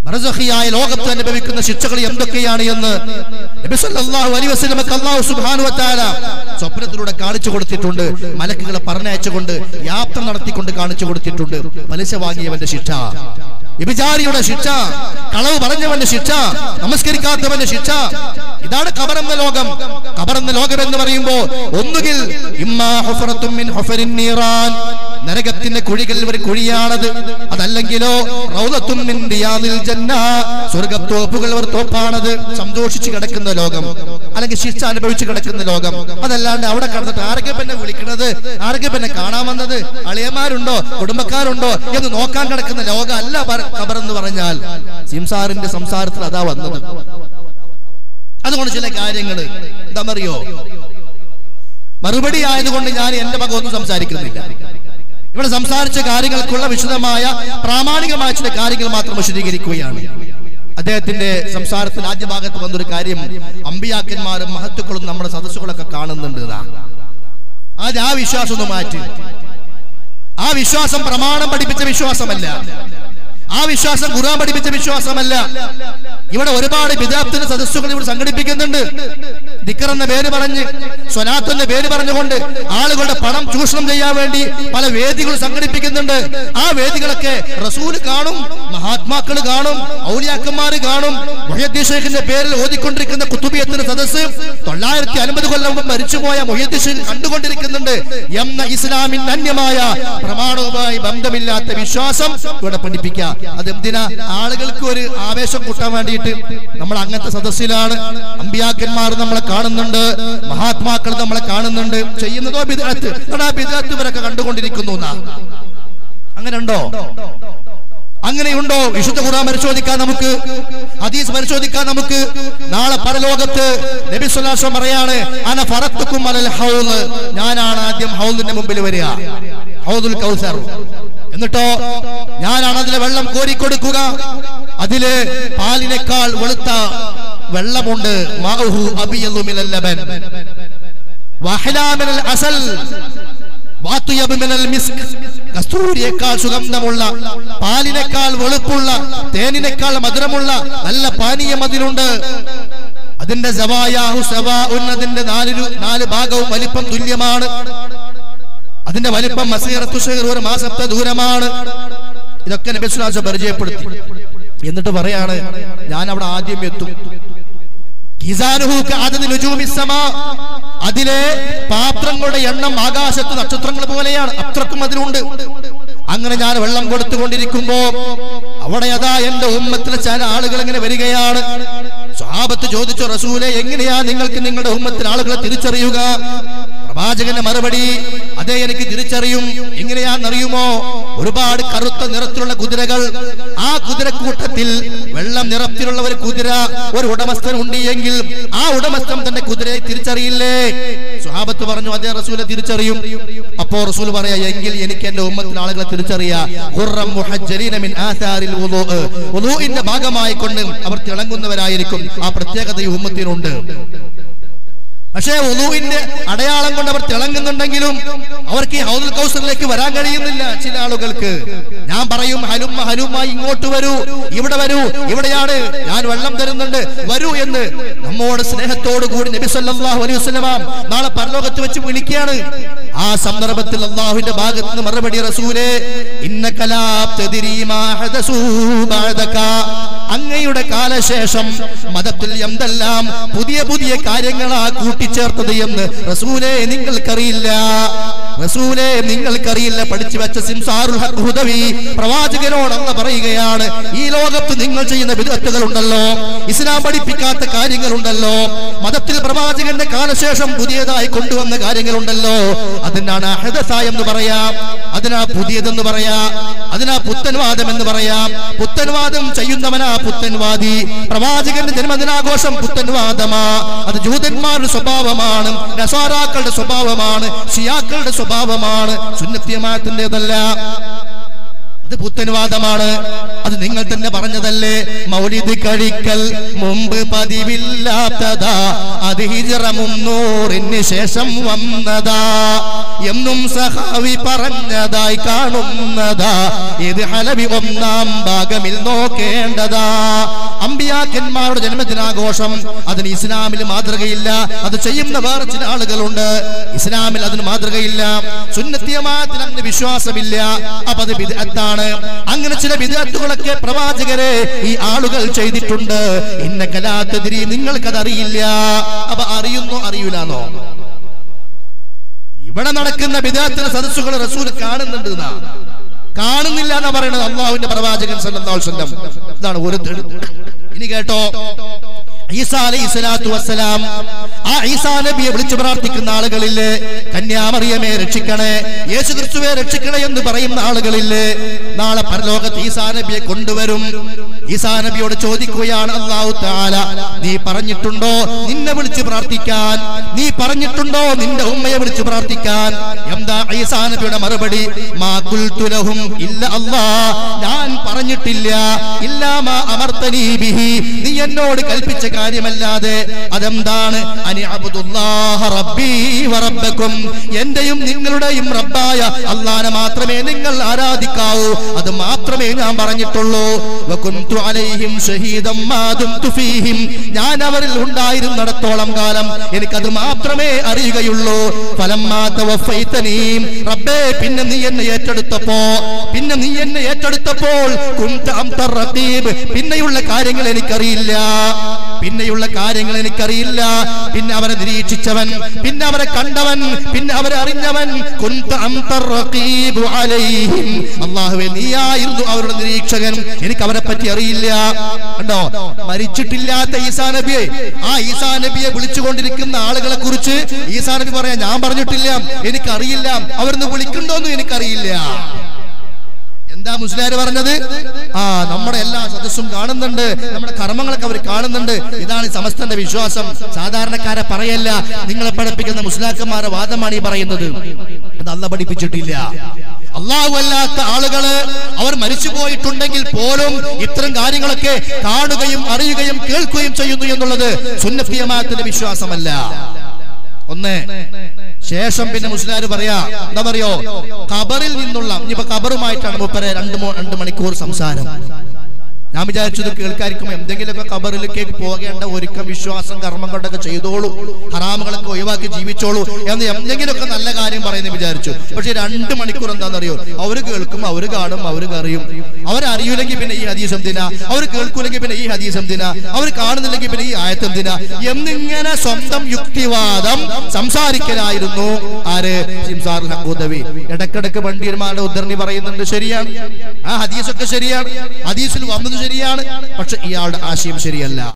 ബർസഖിയായ ലോകത്ത് അനുഭവിക്കുന്ന ശിക്ഷകൾ എന്തൊക്കെയാണ് എന്ന് നബി സല്ലല്ലാഹു അലൈഹി വസല്ലമക്ക് അല്ലാഹു സുബ്ഹാനഹു വതആല സ്വപ്നത്തിലൂടെ കാണിച്ചു കൊടുത്തിട്ടുണ്ട് മലക്കുകളെ പറഞ്ഞയച്ചുകൊണ്ട് യാത്ര നടത്തിക്കൊണ്ട് കാണിച്ചു കൊടുത്തിട്ടുണ്ട് പലിശ വാങ്ങിയവന്റെ ശിക്ഷ വിഭിചാരിയുടെ ശിക്ഷ കളവ് പറഞ്ഞവന്റെ ശിക്ഷ നമസ്കരിക്കാത്തവന്റെ ശിക്ഷ ഇതാണ് കബറെന്ന ലോകം കബറെന്ന ലോകം എന്ന് പറയുമ്പോ ഒന്നുകിൽ ഇമ്മാ ഹുഫറത്തും മിൻ ഹുഫരിൻ നീറാൻ നരകത്തിന്റെ കുഴികൾ ഒരു കുഴിയാണത് അതല്ലെങ്കിലോ റൗദത്തും മിൻ റിയാദിൽ ജന്ന സ്വർഗത്തോപ്പുകൾ ഒരു തോപ്പാണത് സന്തോഷിച്ച് കിടക്കുന്ന ലോകം അല്ലെങ്കിൽ ശിക്ഷ അനുഭവിച്ച് കിടക്കുന്ന ലോകം അതല്ലാണ്ട് അവിടെ കിടന്നിട്ട് ആരൊക്കെ പിന്നെ വിളിക്കണത് ആരൊക്കെ പിന്നെ കാണാൻ വന്നത് അളിയന്മാരുണ്ടോ കുടുംബക്കാരുണ്ടോ എന്ന് നോക്കാൻ കിടക്കുന്ന ലോകം അല്ല ബർ- ഖബർ എന്ന് പറഞ്ഞാൽ സിംസാറിന്റെ സംസാരത്തിൽ അതാ വന്നത് അതുകൊണ്ട് ചില കാര്യങ്ങൾ എന്താണെന്നറിയോ മറുപടി ആയതുകൊണ്ട് ഞാൻ എന്റെ മകൻ ഒന്നും സംസാരിക്കുന്നില്ല ഇവിടെ സംസാരിച്ച കാര്യങ്ങൾക്കുള്ള വിശദമായ പ്രാമാണികമായ ചില കാര്യങ്ങൾ മാത്രം വിശദീകരിക്കുകയാണ് അദ്ദേഹത്തിന്റെ സംസാരത്തിൽ ആദ്യ ഭാഗത്ത് വന്നൊരു കാര്യം അമ്പിയാക്കന്മാരും മഹത്തുക്കളും നമ്മുടെ സദസ്സുകളൊക്കെ കാണുന്നുണ്ട് ഇതാ. ആദ്യം ആ വിശ്വാസം ഒന്ന് മാറ്റി ആ വിശ്വാസം പ്രമാണം പഠിപ്പിച്ച വിശ്വാസമല്ല ആ വിശ്വാസം ഖുർആൻ പഠിപ്പിച്ച വിശ്വാസമല്ല ഇവിടെ ഒരുപാട് വിദ്യാർത്ഥിയുടെ സദസ്സുകൾ ഇവിടെ സംഘടിപ്പിക്കുന്നുണ്ട് ദിക്കർ എന്ന പേര് പറഞ്ഞ് സ്വലാത്ത് എന്ന പേര് പറഞ്ഞുകൊണ്ട് ആളുകളുടെ പണം ചൂഷണം ചെയ്യാൻ വേണ്ടി പല വേദികൾ സംഘടിപ്പിക്കുന്നുണ്ട് ആ വേദികളൊക്കെ റസൂൽ കാണും മഹാത്മാക്കൾ കാണും ഔലിയാക്കന്മാർ കാണും മൊഹീദ്ദീൻ ഷേഖിന്റെ പേരിൽ ഓതിക്കൊണ്ടിരിക്കുന്ന കുത്തുബിയത്തിന്റെ സദസ്സ് തൊള്ളായിരത്തി അൻപത് കൊല്ലം മുമ്പ് മരിച്ചുപോയ മൊഹീദ്ദീൻ ഷേഖ് കണ്ടുകൊണ്ടിരിക്കുന്നുണ്ട് എന്ന ഇസ്ലാമിന് അന്യമായ പ്രമാണവുമായി ബന്ധമില്ലാത്ത വിശ്വാസം ഇവിടെ പഠിപ്പിക്കുക അതെന്തിനാ ആളുകൾക്ക് ഒരു ആവേശം കൂട്ടാൻ വേണ്ടിയിട്ട് നമ്മൾ അങ്ങനത്തെ സദസ്സിലാണ് അമ്പിയാക്കന്മാർ നമ്മളെ കാണുന്നുണ്ട് മഹാത്മാക്കൾ നമ്മളെ കാണുന്നുണ്ട് ചെയ്യുന്നതോ ബിദഅത്ത് എടാ ബിദഅത്ത് ഇവരൊക്കെ കണ്ടുകൊണ്ടിരിക്കുന്നു എന്നാ അങ്ങനെ ഉണ്ടോ അങ്ങനെയുണ്ടോ വിശുദ്ധ ഖുർആൻ പരിശോധിക്കാൻ നമുക്ക് ഹദീസ് പരിശോധിക്കാൻ നമുക്ക് നാളെ പരലോകത്ത് നബി സ്വല്ലല്ലാഹു അലൈഹി വസല്ലം പറയാണ് അന ഫറത്തുക്കും അലൽ ഹൗദ് ഞാനാണ് ആദ്യം ഹൗദിന്റെ മുമ്പിൽ വരിക ഹൗദുൽ കൗസർ എന്നിട്ടോ ഞാനാണ് അതിലെ വെള്ളം കോരിക്കൊടുക്കുക അതില് പാലിനേക്കാൾ വെളുത്ത വെള്ളമുണ്ട് മാഉഹു അബിയല്ലു മിനൽ ലബൻ വഹലാ മിനൽ അസൽ വാത്തുയബ് മിനൽ മിസ്ക് കസ്തൂരിയേക്കാൾ സുഗന്ധമുള്ള പാലിനേക്കാൾ വെളുപ്പുള്ള തേനിനേക്കാൾ മധുരമുള്ള നല്ല പാനീയം അതിലുണ്ട് അതിന്റെ സവായാഹു സവാഉൻ അതിന്റെ നാല് രു- നാല് ഭാഗവും വലിപ്പം തുല്യമാണ് അതിന്റെ വലിപ്പം മസീറത്തു ഷഹർ ഒരു മാസത്തെ ദൂരമാണ് ഇതൊക്കെ നബിസ്ലാസ പരിചയപ്പെടുത്തി എന്നിട്ട് പറയാണ് ഞാൻ അവിടെ ആദ്യം എത്തും ഖിസാനുഹു കഅദദി നുജൂമിസ് സമാ. അതിലെ പാത്രങ്ങളുടെ എണ്ണം ആകാശത്ത് നക്ഷത്രങ്ങൾ പോലെയാണ് അത്രക്കും അതിലുണ്ട് അങ്ങനെ ഞാൻ വെള്ളം കൊടുത്തുകൊണ്ടിരിക്കുമ്പോ അവിടെ അതാ എന്റെ ഉമ്മത്തിലെ ചില ആളുകൾ ഇങ്ങനെ വരികയാണ് സ്വഹാബത്ത് ചോദിച്ചു റസൂലെ എങ്ങനെയാ നിങ്ങൾക്ക് നിങ്ങളുടെ ഉമ്മത്തിലെ ആളുകളെ തിരിച്ചറിയുക പ്രവാചകന്റെ മറുപടി അതെ എനിക്ക് തിരിച്ചറിയും എങ്ങനെയാണെന്നറിയുമോ ഒരുപാട് കറുത്ത നിറത്തിലുള്ള കുതിരകൾ ആ കുതിരക്കൂട്ടത്തിൽ വെള്ളം നിറത്തിലുള്ള ഒരു കുതിര ഒരു ഉടമസ്ഥൻ ഉണ്ട് എങ്കിൽ ആ ഉടമസ്ഥൻ തന്റെ കുതിരയെ തിരിച്ചറിയില്ലേ സ്വഹാബത്ത് പറഞ്ഞു അതേ റസൂലെ തിരിച്ചറിയും അപ്പോ റസൂൽ പറയാ എങ്കിൽ എനിക്ക് എന്റെ ഉമ്മത്തിലെ ആളുകളെ തിരിച്ചറിയാ ഖുർറം മുഹജ്ജലീന മിൻ ആസാരിൽ വുളൂഅ്. വുളൂഇന്റെ ഭാഗമായി കൊണ്ട് അവർ തിളങ്ങുന്നവരായിരിക്കും ആ പ്രത്യേകത ഈ ഉമ്മത്തിനുണ്ട് പക്ഷേ ഒലുവിന്റെ അടയാളം കൊണ്ട് അവർ തിളങ്ങുന്നുണ്ടെങ്കിലും അവർക്ക് ഈ ഹൗദുൽ കൗസറിലേക്ക് വരാൻ കഴിയുന്നില്ല ചില ആളുകൾക്ക് ഞാൻ പറയും ഹലുമ്മ ഹലുമ്മ ഇങ്ങോട്ട് വരൂ ഇവിടെ വരൂ ഇവിടെയാണ് ഞാൻ വെള്ളം തരുന്നുണ്ട് വരൂ എന്ന് നമ്മോട് സ്നേഹത്തോടു കൂടി നബി സല്ലല്ലാഹു അലൈഹി വസല്ലമ നാളെ പരലോകത്ത് വെച്ച് വിളിക്കുകയാണ് ആ സന്ദർഭത്തിൽ അള്ളാഹുവിന്റെ ഭാഗത്ത് നിന്ന് മറുപടി റസൂലേ ഇന്നക ലാ തദ്രീ മാ ഹദസൂ ബഅദക അങ്ങയുടെ കാലശേഷം മതത്തിൽ എന്തെല്ലാം പുതിയ പുതിയ കാര്യങ്ങളാ കൂട്ടിച്ചേർത്തത് എന്ന് റസൂലെ നിങ്ങൾക്കറിയില്ല റസൂലെ നിങ്ങൾക്കറിയില്ല പഠിച്ചു വെച്ച സിംസാറുൽ ഹഖ് ഹുദവി പ്രവാചകനോടല്ല പറയുകയാണ് ഈ ലോകത്ത് നിങ്ങൾ ചെയ്യുന്ന വിദഗ്ധകൾ ഉണ്ടല്ലോ ഇസ്ലാം പഠിപ്പിക്കാത്ത കാര്യങ്ങളുണ്ടല്ലോ മതത്തിൽ പ്രവാചകന്റെ കാലശേഷം പുതിയതായി കൊണ്ടുവന്ന കാര്യങ്ങളുണ്ടല്ലോ അതിനാണ് അഹദസ എന്ന് പറയാം അതിനാ പുതിയതെന്ന് പറയാ അതിനാ പുത്തൻവാദം എന്ന് പറയാം പുത്തൻവാദം ചെയ്യുന്നവനാ പുത്തൻവാദി പ്രവാചകന്റെ ജന്മദിനാഘോഷം പുത്തൻവാദമാ അത് ജൂതന്മാരുടെ സ്വഭാവമാണ് നസാറാക്കളുടെ സ്വഭാവമാണ് ഷിയാക്കളുടെ സ്വഭാവമാണ് സുന്നത്തിയമാത്തിൻ്റെതല്ല അത് പുത്തൻവാദമാണ് അത് നിങ്ങൾ തന്നെ പറഞ്ഞതല്ലേ മൗലിദ് കഴിക്കൽ മുമ്പ് പതിവില്ലാത്തതാ അത് ഹിജറ മുന്നൂറിന് ശേഷം വന്നതാ എന്നും സഹാവി പറഞ്ഞതായി കാണുന്നതാ ഇത് ഹലവി ഒന്നാം ഭാഗമിൽ നോക്കേണ്ടതാ അമ്പിയാക്കന്മാരുടെ ജന്മദിനാഘോഷം അതിന് ഇസ്ലാമിൽ മാതൃകയില്ല അത് ചെയ്യുന്ന വേറെ ചില ആളുകളുണ്ട് ഇസ്ലാമിൽ അതിന് മാതൃകയില്ല സുന്നത്തിയമാത്തിന് അങ്ങനെ വിശ്വാസമില്ല അപ്പൊ അത് വിദഗ്ധാണ് അങ്ങനെ ചില വിദഗ്ധകളൊക്കെ പ്രവാചകരെ ഈ ആളുകൾ ചെയ്തിട്ടുണ്ട് ഇന്ന കലാത്തതിരി നിങ്ങൾക്കത് അറിയില്ല അപ്പൊ അറിയുന്നോ അറിയൂലാന്നോ ഇവിടെ നടക്കുന്ന വിദഗ്ധ സദസ്സുകൾ റസൂൽ കാണുന്നുണ്ട് എന്നാ. കാണുന്നില്ല എന്നാ പറയുന്നത് അള്ളാഹുവിന്റെ പ്രവാചകൻ സല്ലല്ലാഹു അലൈഹി വസല്ലം ഇതാണ് ഒരു തെളിവ്. ഇനി കേട്ടോ ഈസാ അലൈഹി സ്വലാത്തു വസ്സലാം ആ ഈസാ നബിയെ വിളിച്ചു പ്രാർത്ഥിക്കുന്ന ആളുകളില്ലേ കന്യാമറിയമേ രക്ഷിക്കണേ യേശു ക്രിസ്തുവെ രക്ഷിക്കണേ എന്ന് പറയുന്ന ആളുകളില്ലേ നാളെ പരലോകത്ത് ഈസാ നബിയെ കൊണ്ടുവരും ഈസാ നബിയോട് ചോദിക്കുകയാണ് അള്ളാഹു താല നീ പറഞ്ഞിട്ടുണ്ടോ നിന്നെ വിളിച്ചു പ്രാർത്ഥിക്കാൻ നീ പറഞ്ഞിട്ടുണ്ടോ നിന്റെ ഉമ്മയെ വിളിച്ചു പ്രാർത്ഥിക്കാൻ എന്താ ഈസാ നബിയുടെ മറുപടി മാ ഖുൽതു ലഹും ഇല്ല അല്ലാ ഞാൻ പറഞ്ഞിട്ടില്ല ഇല്ലാ മാ അമർത്തനീ ബിഹി നീ എന്നോട് കൽപ്പിച്ച കാര്യമല്ലാതെ അതെന്താണ് അനി അബ്ദുല്ലാഹ റബ്ബി വറബ്ബക്കും എന്റെയും നിങ്ങളുടെയും റബ്ബായ അള്ളാനെ മാത്രമേ നിങ്ങൾ ആരാധിക്കാവൂ അത് മാത്രമേ ഞാൻ പറഞ്ഞിട്ടുള്ളൂ വകുന്തു അലൈഹിം ഷഹീദം മാ ദുംതു ഫീഹിം ഞാൻ അവരിൽ ഉണ്ടായിരുന്നിടത്തോളം കാലം എനിക്കത് മാത്രമേ അറിയുകയുള്ളൂ ഫലമ്മാ തവഫൈതനീ റബ്ബേ പിന്നെ നീ എന്നെ ഏറ്റെടുത്തപ്പോ പിന്നെ നീ എന്നെ ഏറ്റെടുത്തപ്പോൾ കുന്ത അംതർ റഖീബ് പിന്നെയുള്ള കാര്യങ്ങൾ എനിക്കറിയില്ല പിന്നെയുള്ള കാര്യങ്ങൾ എനിക്കറിയില്ല പിന്നെ അവരെ നിരീക്ഷിച്ചവൻ പിന്നെ അവരെ കണ്ടവൻ പിന്നെ അവരെ അറിഞ്ഞവൻ കുന്ത അംതർ റഖീബു അലൈഹിം അല്ലാഹുവേ നീയായിരുന്നു അവരുടെ നിരീക്ഷകൻ എനിക്ക് അവരെ പറ്റി അറിയില്ല കണ്ടോ മരിച്ചിട്ടില്ലാത്ത ഈസാ നബിയെ ആ ഈസാ നബിയെ വിളിച്ചുകൊണ്ടിരിക്കുന്ന ആളുകളെ കുറിച്ച് ഈസാ നബി പറയാ ഞാൻ പറഞ്ഞിട്ടില്ല എനിക്കറിയില്ല അവരൊന്ന് വിളിക്കണ്ടോന്നും എനിക്കറിയില്ല എന്താ മുസ്ലിയാർ പറഞ്ഞത് ആ നമ്മുടെ എല്ലാ സദസ്സും കാണുന്നുണ്ട് നമ്മുടെ കർമ്മങ്ങളൊക്കെ അവർ കാണുന്നുണ്ട് ഇതാണ് ഈ സമസ്തന്റെ വിശ്വാസം സാധാരണക്കാരെ പറയല്ല നിങ്ങളെ പഠിപ്പിക്കുന്ന മുസ്ലാക്കന്മാരെ വാദമാണ് ഈ പറയുന്നത് അത് അല്ല പഠിപ്പിച്ചിട്ടില്ല അള്ളാഹു അല്ലാത്ത ആളുകള് അവർ മരിച്ചു പോയിട്ടുണ്ടെങ്കിൽ പോലും ഇത്തരം കാര്യങ്ങളൊക്കെ കാണുകയും അറിയുകയും കേൾക്കുകയും ചെയ്യുന്നു എന്നുള്ളത് സുന്നഫിയമാത്തിന്റെ വിശ്വാസമല്ല ഒന്ന് ശേഷം പിന്നെ മുസ്ലിം പറയാ എന്താ പറയോ ഖബറിൽ നിന്നുള്ള ഇനിയിപ്പോ ഖബറുമായിട്ടാണ് മുപ്പരെ രണ്ട് മോ- രണ്ട് മണിക്കൂർ സംസാരം ഞാൻ വിചാരിച്ചത് കേൾക്കായിരിക്കും എന്തെങ്കിലുമൊക്കെ ഖബറിലേക്ക് പോകേണ്ട ഒരുക്കം വിശ്വാസം കർമ്മം കൊണ്ടൊക്കെ ചെയ്തോളൂ ഹറാമുകളൊക്കെ ഒഴിവാക്കി ജീവിച്ചോളൂ എന്ന് എന്തെങ്കിലുമൊക്കെ നല്ല കാര്യം പറയുന്നു വിചാരിച്ചു പക്ഷെ രണ്ട് മണിക്കൂർ എന്താണെന്നറിയോ അവര് കേൾക്കും അവര് കാണും അവര് അറിയും അവരറിയൂലെങ്കിൽ പിന്നെ ഈ ഹദീസ് എന്തിനാ അവർ കേൾക്കൂലെങ്കിൽ പിന്നെ ഈ ഹദീസ് എന്തിനാ അവർ കാണുന്നില്ലെങ്കിൽ പിന്നെ ഈ ആയത്ത് എന്തിനാ എന്നിങ്ങനെ സ്വന്തം യുക്തിവാദം സംസാരിക്കലായിരുന്നു ആര് ഷിംസാർ ഹക്കൂദവി ഇടക്കിടക്ക് പണ്ഡിതന്മാരുടെ ഉദ്ധരണി പറയുന്നുണ്ട് ശരിയാണ് ആ ഹദീസൊക്കെ ശരിയാണ് ഹദീസിൽ വന്നത് ശരിയാണ് പക്ഷെ ഇയാളുടെ ആശയം ശരിയല്ല